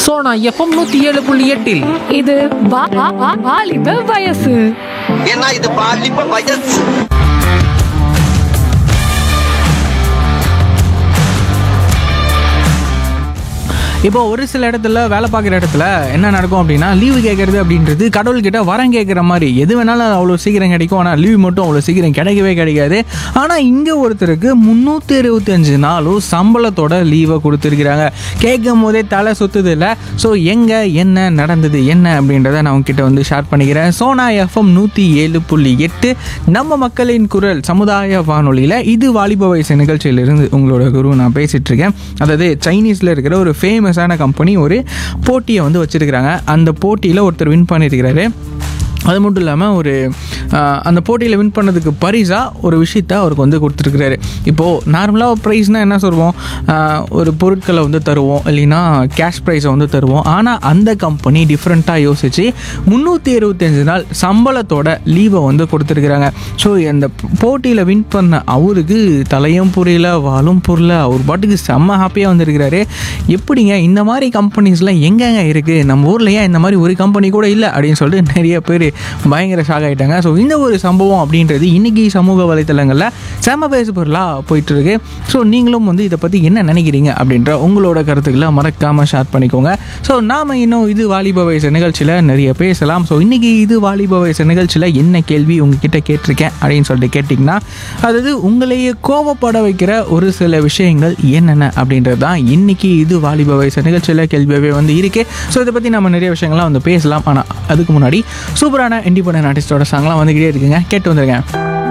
Sona FM நூத்தி ஏழு புள்ளி எட்டில் இது வா- வா- வா- வாலிப வயசு ஏன்னா இது பாலிப்ப வயசு இப்போ ஒரு சில இடத்துல வேலை பார்க்குற இடத்துல என்ன நடக்கும் அப்படின்னா லீவு கேட்கறது அப்படின்றது கடவுள்கிட்ட வரம் கேட்குற மாதிரி எது வேணாலும் அவ்வளோ சீக்கிரம் கிடைக்கும் ஆனால் லீவ் மட்டும் அவ்வளோ சீக்கிரம் கிடைக்கவே கிடைக்காது ஆனால் இங்கே ஒருத்தருக்கு முந்நூற்றி இருபத்தஞ்சு நாளும் சம்பளத்தோட லீவை கொடுத்துருக்குறாங்க கேட்கும் போதே தலை சுத்துது இல்லை ஸோ எங்கே என்ன நடந்தது என்ன அப்படின்றத நான் உங்ககிட்ட வந்து ஷேர் பண்ணிக்கிறேன் சோனா எஃப்எம் நூற்றி ஏழு புள்ளி எட்டு நம்ம மக்களின் குரல் சமுதாய வானொலியில் இது வாலிப வயசு நிகழ்ச்சியிலிருந்து உங்களோட குரு நான் பேசிகிட்டு இருக்கேன் அதாவது சைனீஸில் இருக்கிற ஒரு ஃபேமஸான கம்பெனி ஒரு போட்டியை வந்து வச்சுருக்கிறாங்க அந்த போட்டியில் ஒருத்தர் வின் பண்ணியிருக்கிறாரு அது மட்டும் இல்லாமல் ஒரு ஆஹ், அந்த போட்டியில் வின் பண்ணதுக்கு பரிசாக ஒரு விஷயத்த அவருக்கு வந்து கொடுத்துருக்குறாரு இப்போது நார்மலாக ப்ரைஸ்னால் என்ன சொல்லுவோம் ஆஹ், ஒரு பொருட்களை வந்து தருவோம் இல்லைன்னா கேஷ் ப்ரைஸை வந்து தருவோம் ஆனால் அந்த கம்பெனி டிஃப்ரெண்ட்டாக யோசித்து முந்நூற்றி இருபத்தஞ்சு நாள் சம்பளத்தோட லீவை வந்து கொடுத்துருக்குறாங்க ஸோ அந்த போட்டியில் வின் பண்ண அவருக்கு தலையும் புரியல வாலும் புரியல அவர் பாட்டுக்கு செம்ம ஹாப்பியாக வந்திருக்கிறாரு எப்படிங்க இந்த மாதிரி கம்பெனிஸ்லாம் எங்கெங்க இருக்குது நம்ம ஊரில் ஏன் இந்த மாதிரி ஒரு கம்பெனி கூட இல்லை அப்படின்னு சொல்லிட்டு நிறைய பேர் பயங்கர ஷாக் ஆகிட்டாங்க ஸோ இந்த ஒரு சம்பவம் அப்படின்றது இன்றைக்கி சமூக வலைத்தளங்களில் செம பேசு பொருளாக போயிட்டுருக்கு ஸோ நீங்களும் வந்து இதை பற்றி என்ன நினைக்கிறீங்க அப்படின்ற உங்களோட கருத்துக்களை மறக்காமல் ஷேர் பண்ணிக்கோங்க ஸோ நாம் இன்னும் இது வாலிப வயசு நிகழ்ச்சியில் நிறைய பேசலாம் ஸோ இன்றைக்கி இது வாலிப வயசு நிகழ்ச்சியில் என்ன கேள்வி உங்ககிட்ட கேட்டிருக்கேன் அப்படின்னு சொல்லிட்டு கேட்டிங்கன்னா அதாவது உங்களையே கோபப்பட வைக்கிற ஒரு சில விஷயங்கள் என்னென்ன அப்படின்றது தான் இன்றைக்கி இது வாலிப வயசு நிகழ்ச்சியில் கேள்வியாகவே வந்து இருக்கு ஸோ இதை பற்றி நம்ம நிறைய விஷயங்கள்லாம் வந்து பேசலாம் ஆனால் அதுக்கு முன்னாடி சூப்பரான இண்டிபெண்டன்ட் ஆர்டிஸ்டோட சாங்லாம் வந்துக்கிட்டே இருக்குங்க கேட்டு வந்துருங்க